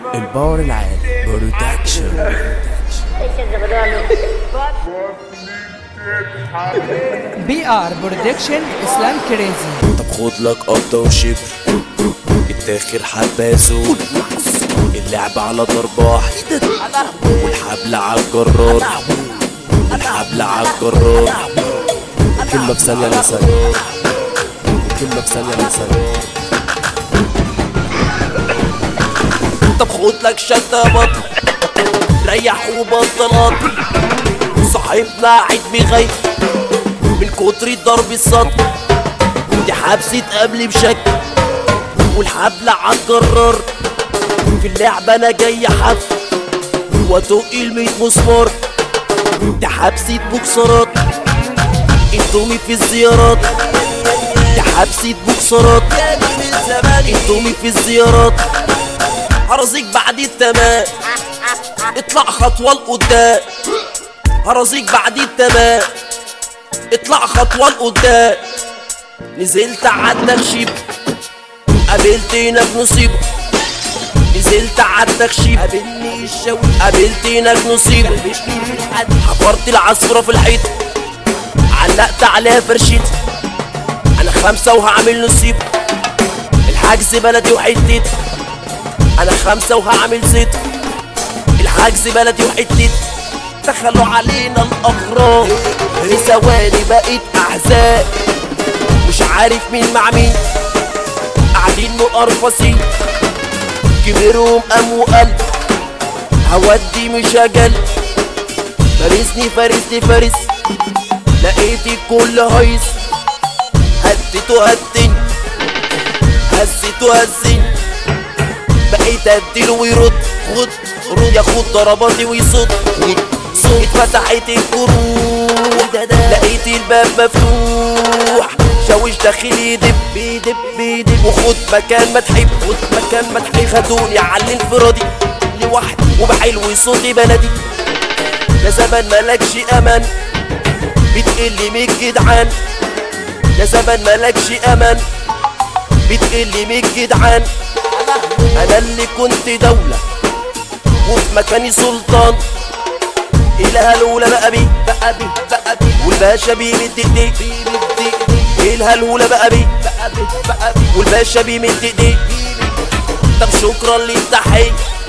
الباور العالي برودكشن بي ار برودكشن اسلام كريزي طب خد لك قبضة وشبر التاخر حبازون اللعب على ضرب واحد والحبل على الجرار الحبل على الجرار كلمة في ثانية لثانية كلمة في ثانية لثانية طب خد لك شتة بطل ريح وبطلات صاحبنا قاعد بيغيب من كتر ضرب السطر دي حبسة قبل بشكل والحبل عالجرار في اللعبة انا جاي حف وتقل ميت مسمار دي حبسة بوكسرات انتومي في الزيارات دي حبسة بوكسرات انتومي في الزيارات هرزيك بعد التمام اطلع خطوة لقدام هرزيك بعد التمام اطلع خطوة لقدام نزلت عدك شيب قابلت هناك نصيبة نزلت عدك شيب قابلني الشوي قابلت هناك نصيبة حفرت العصفورة في الحيط علقت عليها فرشيت انا خمسة وهعمل نصيبة الحجز بلدي وحتت انا خمسة وهعمل زيت الحجز بلدي وحتت دخلوا علينا الاغراب في ثواني بقيت احزان مش عارف مين مع مين قاعدين مقرفصين كبرهم قام وقال هودي مش اجل فارسني فارسني فارس لقيت الكل هيص هديته هدني هزيته هزني بقيت اديله ويرد خد رد ياخد ضرباتي ويصد خد صوت فتحت الكروت لقيت الباب مفتوح شاوش داخل يدب بيدب بيدب وخد مكان ما تحب خد مكان ما تحب خدوني على الانفرادي لوحدي وبحلو صوتي بلدي يا زمان مالكش امان بتقل من الجدعان يا زمان مالكش امان بتقل من الجدعان انا اللي كنت دولة وفي مكاني سلطان إلها الأولى بقى بي بقى بي بقى بي والباشا بيمد ايديه إلها الأولى بقى بي بقى بي بقى بي والباشا بيمد ايديه طب شكرا للتحية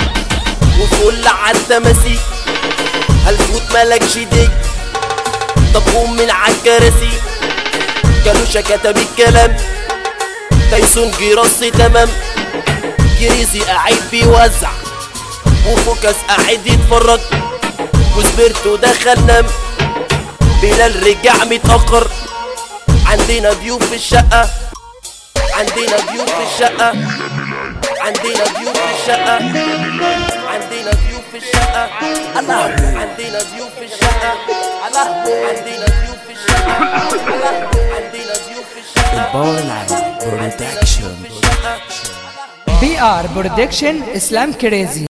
وفل عالتماسيك هالفوت مالكش دي طب قوم من عالكراسي كانوشا كتب الكلام تايسون جراسي تمام جريزي قاعد بيوزع وفوكس قاعد يتفرج وسبرتو دخل نام بلال رجع متأخر عندنا ضيوف في الشقة عندنا ضيوف في الشقة عندنا ضيوف في الشقة عندنا ضيوف في الشقة الله عندنا ضيوف في الشقة الله عندنا ضيوف في الشقة الله عندنا ضيوف في الشقة الباور العالي برودكشن بي ار برودكشن اسلام كريزي